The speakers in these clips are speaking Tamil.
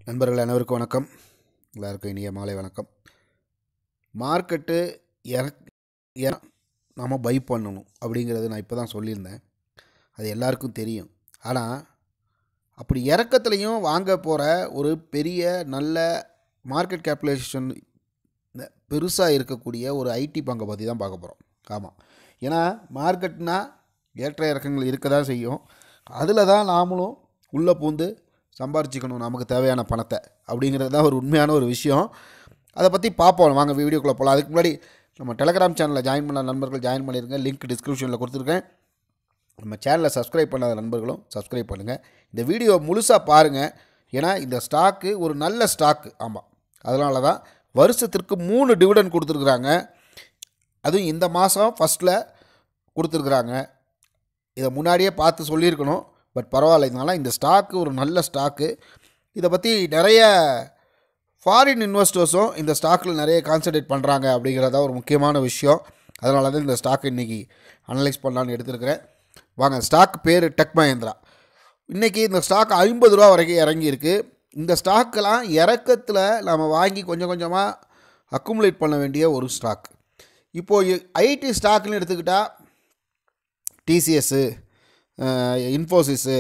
நண்பர்கள் அனைவருக்கும் வணக்கம் எல்லாருக்கும் இனிய மாலை வணக்கம் மார்க்கெட்டு இற நாம் பை பண்ணணும் அப்படிங்கிறது நான் இப்போ தான் சொல்லியிருந்தேன் அது எல்லாருக்கும் தெரியும் ஆனால் அப்படி இறக்கத்துலேயும் வாங்க போகிற ஒரு பெரிய நல்ல மார்க்கெட் கேபிடலைசேஷன் பெருசாக இருக்கக்கூடிய ஒரு ஐடி பங்கை பற்றி தான் பார்க்க போகிறோம் ஆமாம் ஏன்னா மார்க்கெட்னா ஏற்ற இறக்கங்கள் இருக்க தான் செய்யும் அதில் தான் நாமளும் உள்ளே பூந்து சம்பாரிச்சிக்கணும் நமக்கு தேவையான பணத்தை அப்படிங்கிறது தான் ஒரு உண்மையான ஒரு விஷயம் அதை பற்றி பார்ப்போம் வாங்க வீடியோக்குள்ளே போகலாம் அதுக்கு முன்னாடி நம்ம டெலகிராம் சேனலில் ஜாயின் பண்ண நண்பர்கள் ஜாயின் பண்ணியிருங்க லிங்க் டிஸ்கிரிப்ஷனில் கொடுத்துருக்கேன் நம்ம சேனலை சப்ஸ்கிரைப் பண்ணாத நண்பர்களும் சப்ஸ்கிரைப் பண்ணுங்கள் இந்த வீடியோ முழுசாக பாருங்கள் ஏன்னா இந்த ஸ்டாக்கு ஒரு நல்ல ஸ்டாக்கு ஆமாம் அதனால தான் வருஷத்திற்கு மூணு டிவிடன் கொடுத்துருக்குறாங்க அதுவும் இந்த மாதம் ஃபஸ்ட்டில் கொடுத்துருக்குறாங்க இதை முன்னாடியே பார்த்து சொல்லியிருக்கணும் பட் பரவாயில்ல இதனால இந்த ஸ்டாக்கு ஒரு நல்ல ஸ்டாக்கு இதை பற்றி நிறைய ஃபாரின் இன்வெஸ்டர்ஸும் இந்த ஸ்டாக்கில் நிறைய கான்சன்ட்ரேட் பண்ணுறாங்க அப்படிங்கிறதா ஒரு முக்கியமான விஷயம் அதனால தான் இந்த ஸ்டாக் இன்றைக்கி அனலைஸ் பண்ணலான்னு எடுத்துருக்கிறேன் வாங்க ஸ்டாக் பேர் டெக் மஹேந்திரா இன்றைக்கி இந்த ஸ்டாக் ஐம்பது ரூபா வரைக்கும் இறங்கியிருக்கு இந்த ஸ்டாக்கெல்லாம் இறக்கத்தில் நம்ம வாங்கி கொஞ்சம் கொஞ்சமாக அக்குமுலேட் பண்ண வேண்டிய ஒரு ஸ்டாக் இப்போது ஐடி ஸ்டாக்னு எடுத்துக்கிட்டால் டிசிஎஸ்ஸு இன்ஃபோசிஸு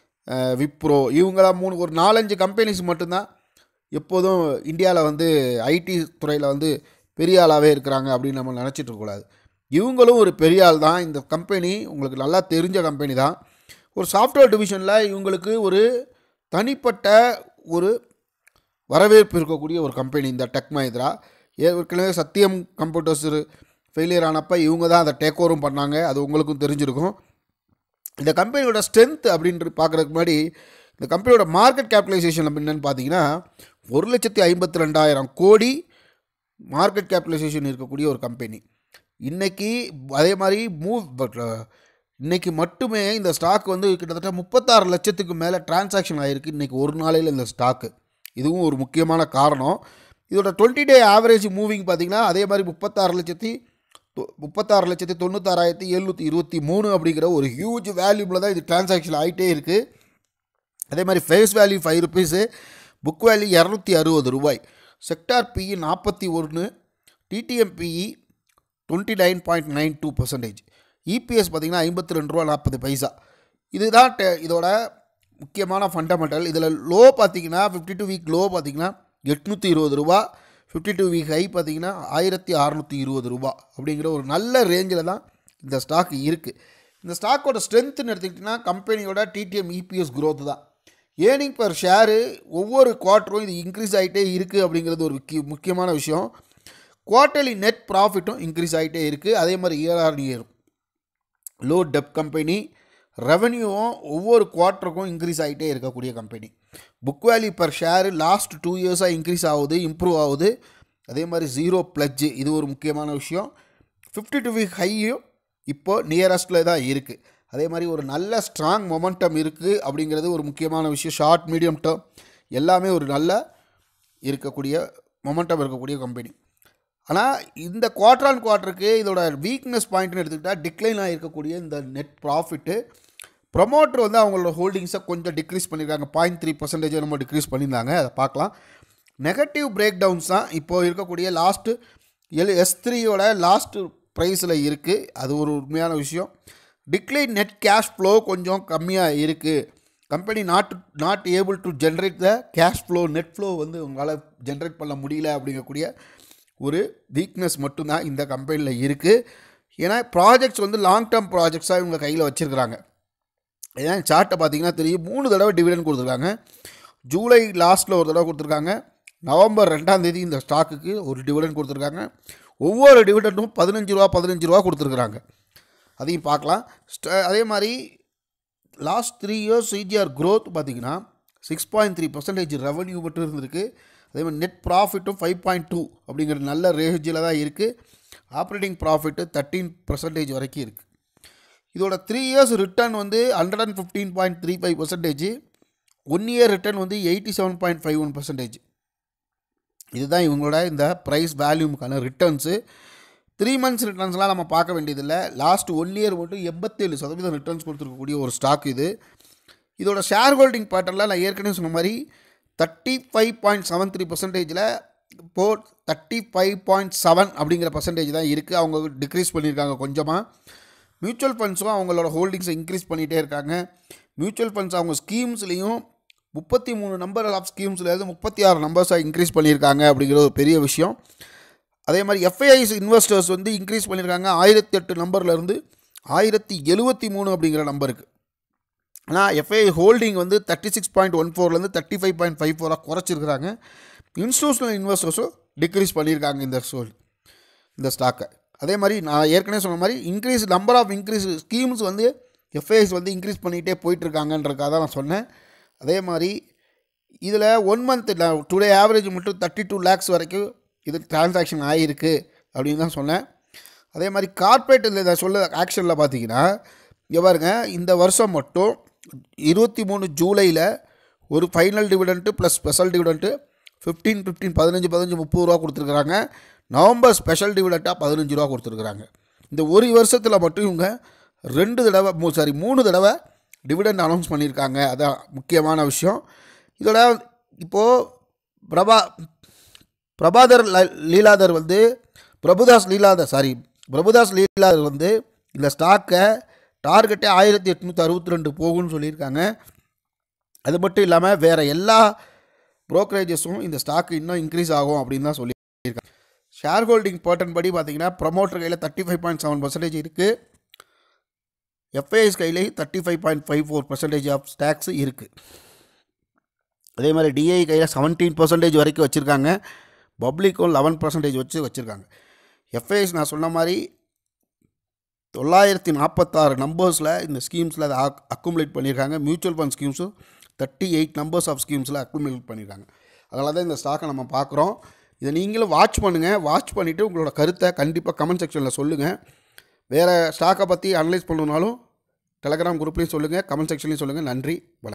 விப்ரோ இவங்களாம் மூணு ஒரு நாலஞ்சு கம்பெனிஸ் மட்டும்தான் எப்போதும் இந்தியாவில் வந்து ஐடி துறையில் வந்து பெரிய ஆளாகவே இருக்கிறாங்க அப்படின்னு நம்ம நினச்சிட்டு இருக்கக்கூடாது இவங்களும் ஒரு பெரிய ஆள் தான் இந்த கம்பெனி உங்களுக்கு நல்லா தெரிஞ்ச கம்பெனி தான் ஒரு சாஃப்ட்வேர் டிவிஷனில் இவங்களுக்கு ஒரு தனிப்பட்ட ஒரு வரவேற்பு இருக்கக்கூடிய ஒரு கம்பெனி இந்த டெக் மஹிந்திரா ஏற்கனவே சத்தியம் கம்ப்யூட்டர்ஸ் ஃபெயிலியர் ஆனப்போ இவங்க தான் அதை டேக் ஓவரும் பண்ணாங்க அது உங்களுக்கும் தெரிஞ்சிருக்கும் இந்த கம்பெனியோட ஸ்ட்ரென்த் அப்படின்ட்டு பார்க்குறதுக்கு முன்னாடி இந்த கம்பெனியோட மார்க்கெட் கேபிடலைசேஷன் என்னென்னு பார்த்தீங்கன்னா ஒரு லட்சத்தி ஐம்பத்தி ரெண்டாயிரம் கோடி மார்க்கெட் கேபிடலைசேஷன் இருக்கக்கூடிய ஒரு கம்பெனி இன்றைக்கி அதே மாதிரி மூவ் இன்றைக்கி மட்டுமே இந்த ஸ்டாக் வந்து கிட்டத்தட்ட முப்பத்தாறு லட்சத்துக்கு மேலே டிரான்சாக்ஷன் ஆகிருக்கு இன்றைக்கி ஒரு நாளையில் இந்த ஸ்டாக்கு இதுவும் ஒரு முக்கியமான காரணம் இதோட டுவெண்ட்டி டே ஆவரேஜ் மூவிங் பார்த்திங்கன்னா அதே மாதிரி முப்பத்தாறு லட்சத்தி முப்பத்தாறு லட்சத்தி தொண்ணூத்தாறாயிரத்தி எழுநூற்றி இருபத்தி மூணு அப்படிங்கிற ஒரு ஹியூஜ் வேல்யூபில் தான் இது டிரான்சாக்ஷன் ஆகிட்டே இருக்குது அதே மாதிரி face value five rupees book value இரநூத்தி அறுபது ரூபாய் செக்டார் பிஇ நாற்பத்தி ஒன்று TTM PE twenty nine point nine two percentage EPS பார்த்திங்கன்னா ஐம்பத்தி ரெண்டு ரூபா நாற்பது பைசா இதுதான் இதோட முக்கியமான ஃபண்டமெண்டல் இதில் லோ பார்த்திங்கன்னா ஃபிஃப்டி டூ வீக் லோ பார்த்திங்கன்னா எட்நூற்றி இருபது ரூபா ஃபிஃப்டி டூ வீக் ஹை பார்த்திங்கன்னா ஆயிரத்தி அறநூற்றி இருபது ரூபா அப்படிங்கிற ஒரு நல்ல ரேஞ்சில் தான் இந்த ஸ்டாக் இருக்குது இந்த ஸ்டாக்கோட ஸ்ட்ரென்த்துன்னு எடுத்துக்கிட்டிங்கன்னா கம்பெனியோட டிடிஎம் இபிஎஸ் க்ரோத் தான் ஏர்னிங் பர் ஷேரு ஒவ்வொரு குவார்ட்டரும் இது இன்க்ரீஸ் ஆகிட்டே இருக்குது அப்படிங்கிறது ஒரு முக்கிய முக்கியமான விஷயம் குவார்ட்டர்லி நெட் ப்ராஃபிட்டும் இன்க்ரீஸ் ஆகிட்டே இருக்குது அதே மாதிரி year on year low debt company ரெவன்யூவும் ஒவ்வொரு குவார்ட்டருக்கும் இன்க்ரீஸ் ஆகிட்டே இருக்கக்கூடிய company book value per share last two இயர்ஸாக இன்க்ரீஸ் ஆகுது இம்ப்ரூவ் ஆகுது அதே மாதிரி ஜீரோ ப்ளட்ஜு இது ஒரு முக்கியமான விஷயம் ஃபிஃப்டி டூ வீக் ஹையும் இப்போது நியரஸ்ட்டில் தான் இருக்குது அதே மாதிரி ஒரு நல்ல ஸ்ட்ராங் மொமெண்டம் இருக்குது அப்படிங்கிறது ஒரு முக்கியமான விஷயம் ஷார்ட் மீடியம் டேர்ம் எல்லாமே ஒரு நல்ல இருக்கக்கூடிய மொமெண்டம் இருக்கக்கூடிய கம்பெனி ஆனால் இந்த குவார்டர் ஆன் குவார்ட்டருக்கு இதோட வீக்னஸ் பாயிண்ட்னு எடுத்துக்கிட்டால் டிக்ளைனாக இருக்கக்கூடிய இந்த நெட் ப்ராஃபிட்டு ப்ரொமோட்டர் வந்து அவங்களோட ஹோல்டிங்ஸை கொஞ்சம் டிக்ரீஸ் பண்ணியிருக்காங்க பாயிண்ட் த்ரீ பர்சன்டேஜ் நம்ம டிக்ரீஸ் பண்ணியிருந்தாங்க அதை பார்க்கலாம் நெகட்டிவ் பிரேக் டவுன்ஸ் தான் இப்போது இருக்கக்கூடிய லாஸ்ட்டு எல் எஸ் த்ரீயோட லாஸ்ட்டு ப்ரைஸில் இருக்குது அது ஒரு உண்மையான விஷயம் டிக்ளைன் நெட் கேஷ் ஃப்ளோ கொஞ்சம் கம்மியாக இருக்குது company not not able to generate the cash flow net flow வந்து உங்களால் ஜென்ரேட் பண்ண முடியல அப்படிங்கக்கூடிய ஒரு வீக்னஸ் மட்டும்தான் இந்த கம்பெனியில் இருக்குது ஏன்னா ப்ராஜெக்ட்ஸ் வந்து லாங் டேர்ம் ப்ராஜெக்ட்ஸாக இவங்க கையில் வச்சுருக்கிறாங்க ஏன்னா சார்ட்டை பார்த்தீங்கன்னா தெரியும் மூணு தடவை டிவிடன் கொடுத்துருக்காங்க ஜூலை லாஸ்ட்டில் ஒரு தடவை கொடுத்துருக்காங்க நவம்பர் ரெண்டாம் தேதி இந்த ஸ்டாக்குக்கு ஒரு டிவிடன் கொடுத்துருக்காங்க ஒவ்வொரு டிவிடண்டும் பதினஞ்சு ரூபா பதினஞ்சு ரூபா கொடுத்துருக்குறாங்க அதையும் பார்க்கலாம் அதே மாதிரி last three years CAGR growth பார்த்திங்கன்னா six point three percentage revenue மட்டும் இருந்திருக்கு அதே மாதிரி நெட் ப்ராஃபிட்டும் ஃபைவ் பாயிண்ட் டூ அப்படிங்கிற நல்ல ரேஞ்சில் தான் இருக்குது ஆப்ரேட்டிங் ப்ராஃபிட்டு தேர்ட்டீன் பர்சன்டேஜ் வரைக்கும் இருக்குது இதோட த்ரீ இயர்ஸ் ரிட்டர்ன் வந்து hundred and fifteen point three five percentage one year return வந்து eighty seven point five one percentage இதுதான் இவங்களோட இந்த ப்ரைஸ் வேல்யூமுக்கான ரிட்டர்ன்ஸு த்ரீ மந்த்ஸ் ரிட்டர்ன்ஸ்லாம் நம்ம பார்க்க வேண்டியதில்லை லாஸ்ட் ஒன் இயர் மட்டும் எண்பத்தேழு சதவீதம் ரிட்டர்ன்ஸ் கொடுத்துருக்கக்கூடிய ஒரு ஸ்டாக் இது இதோட ஷேர் ஹோல்டிங் பேட்டர்னில் நான் ஏற்கனவே சொன்ன மாதிரி thirty five point seven three பர்சன்டேஜில் இப்போது தேர்ட்டி ஃபைவ் பாயிண்ட் செவன் அப்படிங்கிற பர்சன்டேஜ் தான் இருக்குது அவங்க டிக்ரீஸ் பண்ணியிருக்காங்க கொஞ்சமாக மியூச்சுவல் ஃபண்ட்ஸும் அவங்களோட ஹோல்டிங்ஸை இன்க்ரீஸ் பண்ணிகிட்டே இருக்காங்க மியூச்சுவல் ஃபண்ட்ஸ் அவங்க ஸ்கீம்ஸ்லேயும் முப்பத்தி மூணு நம்பர் ஆஃப் ஸ்கீம்ஸ்லேருந்து முப்பத்தி ஆறு நம்பர்ஸாக இன்க்ரீஸ் பண்ணியிருக்காங்க அப்படிங்கிற ஒரு பெரிய விஷயம் அதே மாதிரி எஃப்ஐஐஸ் இன்வெஸ்டர்ஸ் வந்து இன்க்ரீஸ் பண்ணியிருக்காங்க ஆயிரத்தி எட்டு நம்பர்லேருந்து ஆயிரத்தி எழுபத்தி மூணு அப்படிங்கிற நம்பருக்கு ஆனால் எஃப்ஐ ஹோல்டிங் வந்து தேர்ட்டி சிக்ஸ் பாயிண்ட் ஒன் ஃபோர்லேருந்து தேர்ட்டி ஃபைவ் பாயிண்ட் ஃபைவ் ஃபோராக குறைச்சிருக்கிறாங்க இன்ஸ்டியூஷனல் இன்வெஸ்டர்ஸும் டிக்ரீஸ் பண்ணியிருக்காங்க இந்த சோல் இந்த ஸ்டாக்கை அதே மாதிரி நான் ஏற்கனவே சொன்ன மாதிரி increase number of increase schemes வந்து எஃப்ஐஎஸ் வந்து இன்க்ரீஸ் பண்ணிகிட்டே போயிட்டுருக்காங்கன்றக்காக தான் நான் சொன்னேன் அதே மாதிரி இதில் ஒன் மந்த் டுடே ஆவரேஜ் மட்டும் தேர்ட்டி டூ லேக்ஸ் வரைக்கும் இது டிரான்சாக்ஷன் ஆகிருக்கு அப்படின்னு தான் சொன்னேன் அதே மாதிரி கார்ப்பரேட் இதை சொல்ல ஆக்ஷனில் பார்த்தீங்கன்னா இங்கே பாருங்க இந்த வருஷம் மட்டும் இருபத்தி மூணு ஜூலையில் ஒரு final dividend plus special dividend fifteen fifteen பதினஞ்சு பதினஞ்சு முப்பது ரூபா கொடுத்துருக்குறாங்க நவம்பர் ஸ்பெஷல் டிவிடெண்ட்டாக பதினஞ்சு ரூபா கொடுத்துருக்குறாங்க இந்த ஒரு வருஷத்தில் மட்டும் இவங்க ரெண்டு தடவை மூ சாரி மூணு தடவை டிவிடெண்ட் அனௌன்ஸ் பண்ணியிருக்காங்க அதான் முக்கியமான விஷயம் இதோட இப்போது பிரபா பிரபாதர் ல- லீலாதர் வந்து பிரபுதாஸ் லீலாதர் சாரி பிரபுதாஸ் லீலாதர் வந்து இந்த ஸ்டாக்கை டார்கெட்டே ஆயிரத்தி எட்நூற்றி அறுபத்தி ரெண்டு போகும்னு சொல்லியிருக்காங்க அது மட்டும் இல்லாமல் வேறு எல்லா ப்ரோக்கரேஜஸும் இந்த ஸ்டாக் இன்னும் இன்க்ரீஸ் ஆகும் அப்படின்னு தான் சொல்லியிருக்காங்க ஷேர் ஹோல்டிங் பேட்டர்ன் படி பார்த்தீங்கன்னா ப்ரமோட்டர் கையில் thirty five point seven percentage இருக்குது எஃப்ஐஎஸ் கையிலேயும் thirty five point five four percentage of stocks இருக்குது அதே மாதிரி டிஐ கையில் செவன்டீன் பர்சன்டேஜ் வரைக்கும் வச்சுருக்காங்க பப்ளிக்கும் லெவன் பர்சன்டேஜ் வச்சு வச்சுருக்காங்க எஃப்ஐஎஸ் நான் சொன்ன மாதிரி தொள்ளாயிரத்தி நாற்பத்தாறு நம்பர்ஸில் இந்த ஸ்கீம்ஸில் அதை அக்குமுலேட் பண்ணியிருக்காங்க மியூச்சுவல் ஃபண்ட் ஸ்கீம்ஸும் தேர்ட்டி எயிட் நம்பர்ஸ் ஆஃப் ஸ்கீம்ஸில் அக்குமுலேட் பண்ணியிருக்காங்க அதனால தான் இந்த ஸ்டாக்கை நம்ம பார்க்குறோம் இதை நீங்களும் வாட்ச் பண்ணுங்கள் வாட்ச் பண்ணிவிட்டு உங்களோட கருத்தை கண்டிப்பாக கமெண்ட் செக்ஷனில் சொல்லுங்கள் வேறு ஸ்டாக்கை பற்றி அனலைஸ் பண்ணணுனாலும் டெலகிராம் குரூப்லேயும் சொல்லுங்கள் கமெண்ட் செக்ஷன்லேயும் சொல்லுங்கள் நன்றி வணக்கம்